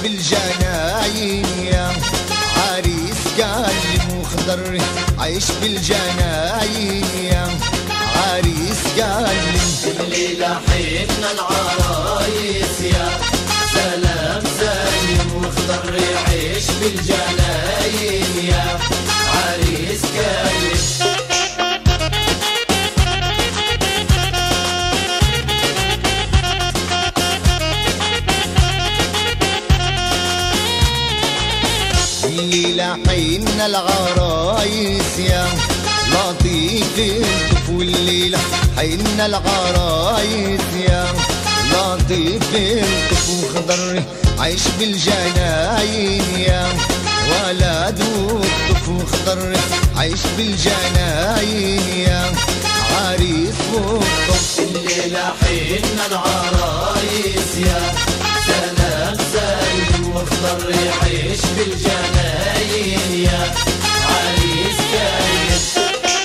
بالجناين يا عريس قال لي مخضر عيش بالجناين يا عريس قال لي الليلة حيتنا العرايس يا سلام سالم وخضر يعيش بالجناين يا عريس كايس الليلة حينا العرايس يا لطيف الطف والليلة حينا العرايس يا لطيف الطف وخضر عيش بالجناين يا ولد والطف وخضر عيش بالجناين يا عريس والطف الليلة حيتنا العرايس يا سلام سالم وخضر يعيش بالجناين يا عريس كايس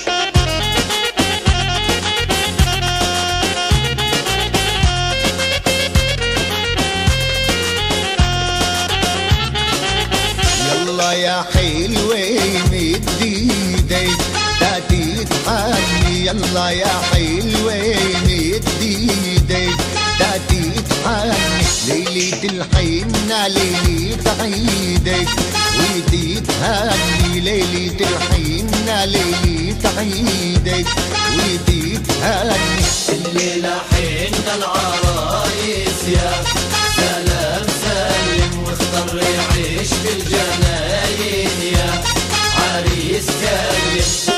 يلا يا حلوة مد ايديك لا تتحني يلا يا حلوة مد ايديك لا تتحني ليلة الحنة ليلة عيدك وتتهني ليلة الحنة ليلة عيدك وتتهني الليلة حيتنا العرايس يا سلام سالم وخضر يعيش بالجناين يا عريس كايس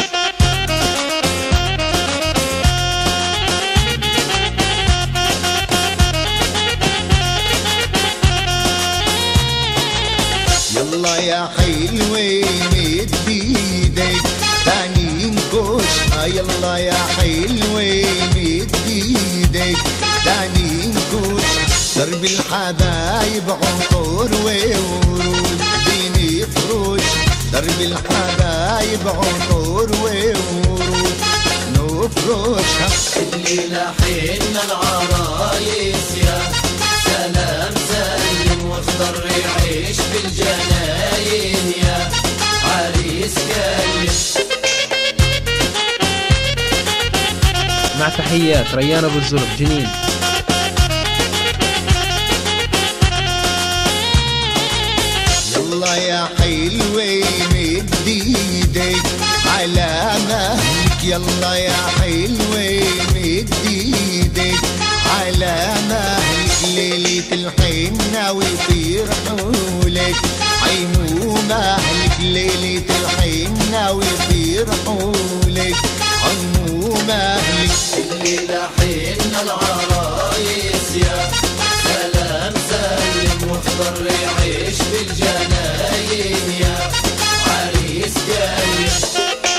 يلا يا حلوة مد ايدك تاني نكش آه يلا يا حلوة مد ايدك تاني نكش درب الحبايب عطور وورود بيني فروش درب الحبايب عطور وورود نفرشها الليلة حيتنا العرايس يا سلام سالم وخضر يعيش بالجناين يا عريس كايس مع تحيات ريان ابو الزرق جنين يلا يا حلوة مد ايدك على مهلك يلا يا حلوة مد ايدك على مهلك ليلة الحنة ويفرحوا لك عيمو مهلك ليلة الحنة ويفرحوا لك عيمو مهلك الليلة حيتنا العرايس يا سلام سالم وخضر يعيش بالجناين يا عريس كايس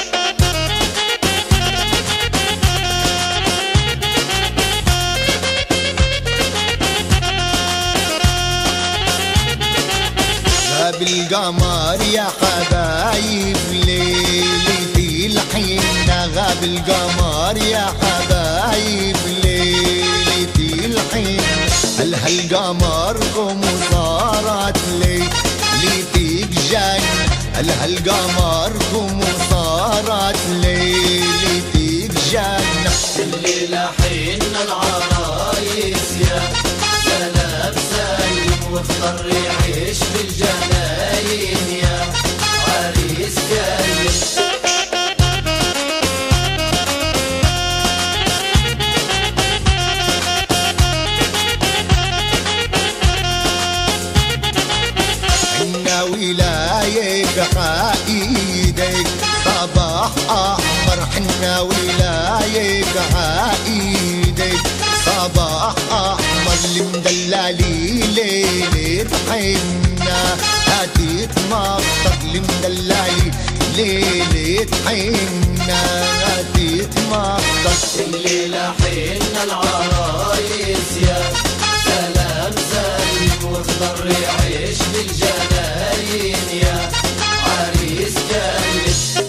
غاب القمر يا حبايب ليلتي الحنة غاب القمر يا حبايب ليلتي الحنة هل هالقمر قوم وصارت لي ليتك جنة هل هالقمر قوم وصارت لي ليتك جنة الليلة حيتنا العرايس يا سلام سالم وخضر يعيش بالجناين يا عريس كايس عنا ولايك عايدك صباح احمر حنا ولايك عايدك صباح احمر المدلالي ليلة حنا هاتي تمطر المدلالي ليلة حنا هاتي تمطر الليلة حيتنا العرايس يا سلام سالم وخضر يعيش بالجناين يا عريس كايس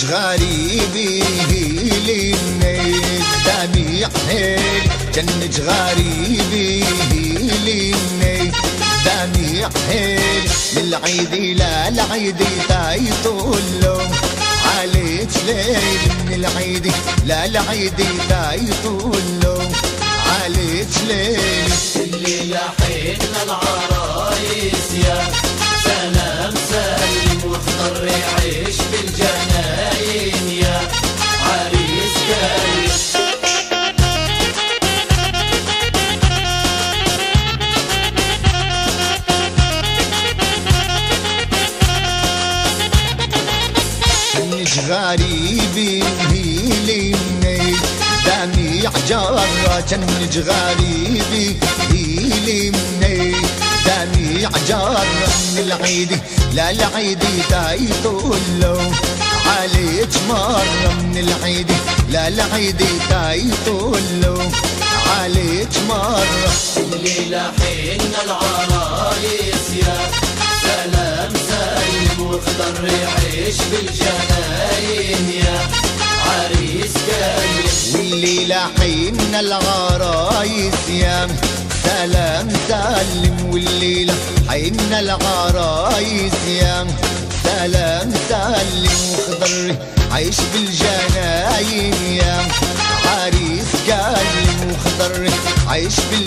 غريبي هيليني دامي حيل جنج غريبي هيليني دامي حيل للعيدي لا العيدي تايطولو عليك ليل من العيدي لا العيدي تايطولو عليك ليل الليلة حينا العرايس يا سلام سلم واخضر يعيش بالجناين يا عريس جاي جنج غريبي هيليني دامي عجارة جنج غريبي هيليني دامي عجارة من العيدي لا العيدي تايطولو عليك مرة من العيدي لا العيدي تايطولو عليك مرة الليلة حينا العرايس يا سلام سلم واخضر يعيش بالجناين يا عريس جاي والليلة حين العرايس يا سلام سلم والليلة حين العرايس يا سلام سلم وخضر عيش بالجناين يا عريس قال وخضر عيش بالجناين